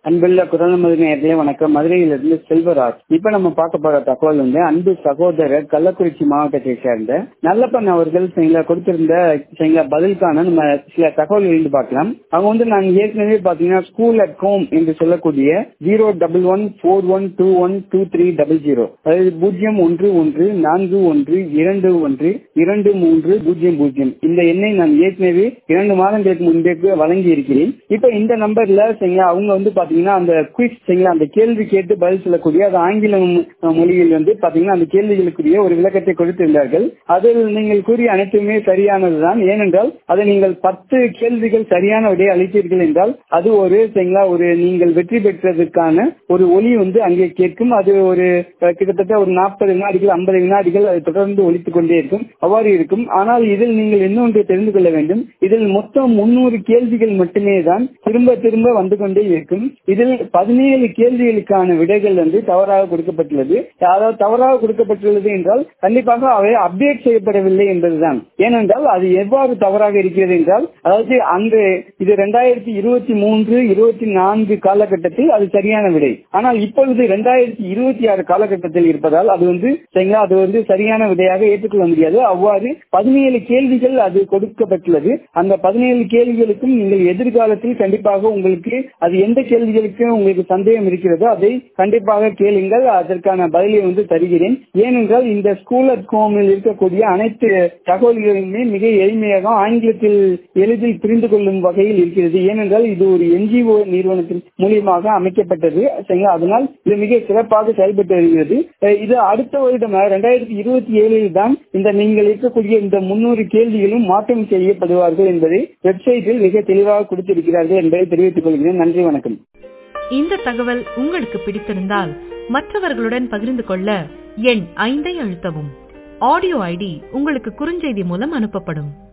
அன்புள்ள குரலமது நேரத்திலே வணக்கம் மதுரையிலிருந்து செல்வராஜ் இப்ப நம்ம பார்க்க போற தகவல் வந்து அன்பு சகோதரர் கள்ளக்குறிச்சி மாவட்டத்தை சேர்ந்த நல்லப்பன் அவர்கள் சரிங்களா கொடுத்திருந்த சரிங்களா பதிலுக்கான நம்ம சில தகவல் இருந்து பார்க்கலாம் அவங்க வந்து நாங்க ஏற்கனவே பாத்தீங்கன்னா ஸ்கூல் அட் ஹோம் என்று சொல்லக்கூடிய zero double one four one two one two three double zero அதாவது பூஜ்ஜியம் ஒன்று ஒன்று நான்கு ஒன்று இரண்டு ஒன்று இரண்டு மூன்று பூஜ்ஜியம் பூஜ்ஜியம் இந்த எண்ணை நான் ஏற்கனவே இரண்டு மாதங்களுக்கு முன்பே வழங்கி இருக்கிறேன் இப்ப இந்த நம்பர்ல சரிங்களா அவங்க வந்து பாத்தீங்கன்னா அந்த குவிஸ் சரிங்களா அந்த கேள்வி கேட்டு பதில் சொல்லக்கூடிய அது ஆங்கிலம் மொழியில் வந்து பாத்தீங்கன்னா அந்த கேள்விகளுக்குரிய ஒரு விளக்கத்தை கொடுத்திருந்தார்கள் அதில் நீங்கள் கூறிய அனைத்துமே சரியானதுதான் ஏனென்றால் அதை நீங்கள் பத்து கேள்விகள் சரியான விடையை அளித்தீர்கள் என்றால் அது ஒரு சரிங்களா ஒரு நீங்கள் வெற்றி பெற்றதற்கான ஒரு ஒலி வந்து அங்கே கேட்கும் அது ஒரு கிட்டத்தட்ட ஒரு நாற்பது வினாடிகள் ஐம்பது வினாடிகள் அது தொடர்ந்து ஒலித்துக் கொண்டே இருக்கும் அவ்வாறு இருக்கும் ஆனால் இதில் நீங்கள் இன்னொன்று தெரிந்து கொள்ள வேண்டும் இதில் மொத்தம் முன்னூறு கேள்விகள் மட்டுமே தான் திரும்ப திரும்ப வந்து கொண்டே இருக்கும் இதில் பதினேழு கேள்விகளுக்கான விடைகள் வந்து தவறாக கொடுக்கப்பட்டுள்ளது அதாவது தவறாக கொடுக்கப்பட்டுள்ளது என்றால் கண்டிப்பாக அவை அப்டேட் செய்யப்படவில்லை என்பதுதான் ஏனென்றால் அது எவ்வாறு தவறாக இருக்கிறது என்றால் அதாவது அந்த இது இரண்டாயிரத்தி இருபத்தி மூன்று இருபத்தி நான்கு காலகட்டத்தில் அது சரியான விடை ஆனால் இப்பொழுது இரண்டாயிரத்தி இருபத்தி ஆறு காலகட்டத்தில் இருப்பதால் அது வந்து சரிங்களா அது வந்து சரியான விடையாக ஏற்றுக்கொள்ள முடியாது அவ்வாறு பதினேழு கேள்விகள் அது கொடுக்கப்பட்டுள்ளது அந்த பதினேழு கேள்விகளுக்கும் நீங்கள் எதிர்காலத்தில் கண்டிப்பாக உங்களுக்கு அது எந்த கேள்விகளுக்கு உங்களுக்கு சந்தேகம் இருக்கிறதோ அதை கண்டிப்பாக கேளுங்கள் அதற்கான பதிலை வந்து தருகிறேன் ஏனென்றால் இந்த ஸ்கூல் அட் ஹோமில் இருக்கக்கூடிய அனைத்து தகவல்களுமே மிக எளிமையாக ஆங்கிலத்தில் எளிதில் புரிந்து கொள்ளும் வகையில் இருக்கிறது ஏனென்றால் இது ஒரு என்ஜிஓ நிறுவனத்தின் மூலியமாக அமைக்கப்பட்டது அதனால் இது மிக சிறப்பாக செயல்பட்டு வருகிறது இது அடுத்த வருடம் இரண்டாயிரத்தி இருபத்தி ஏழில் தான் இந்த நீங்கள் இருக்கக்கூடிய இந்த முன்னூறு கேள்விகளும் மாற்றம் செய்யப்படுவார்கள் என்பதை வெப்சைட்டில் மிக தெளிவாக கொடுத்திருக்கிறார்கள் என்பதை தெரிவித்துக் கொள்கிறேன் நன்றி வணக்கம் இந்த தகவல் உங்களுக்கு பிடித்திருந்தால் மற்றவர்களுடன் பகிர்ந்து கொள்ள எண் ஐந்தை அழுத்தவும் ஆடியோ ஐடி உங்களுக்கு குறுஞ்செய்தி மூலம் அனுப்பப்படும்